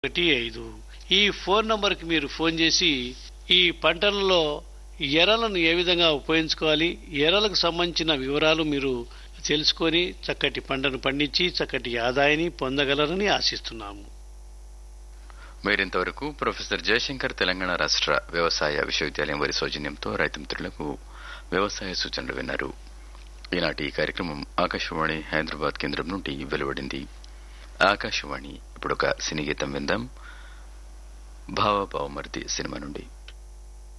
ఒకటి ఐదు ఈ ఫోన్ నంబర్కి మీరు ఫోన్ చేసి ఈ పంటలలో ఎరలను ఏ విధంగా ఉపయోగించుకోవాలి ఎరలకు సంబంధించిన వివరాలు మీరు తెలుసుకొని చక్కటి పంటను పండించి చక్కటి ఆదాయాన్ని పొందగలరని ఆశిస్తున్నాము మీరింతవరకు ప్రొఫెసర్ జయశంకర్ తెలంగాణ రాష్ట్ర వ్యవసాయ విశ్వవిద్యాలయం వారి సౌజన్యంతో రైతు మిత్రులకు వ్యవసాయ సూచనలు విన్నారు ఈనాటి ఈ కార్యక్రమం ఆకాశవాణి హైదరాబాద్ కేంద్రం నుండి వెలువడింది ఆకాశవాణి ఇప్పుడు ఒక సినీ గీతం విందాం భావ భావమర్ది సినిమా నుండి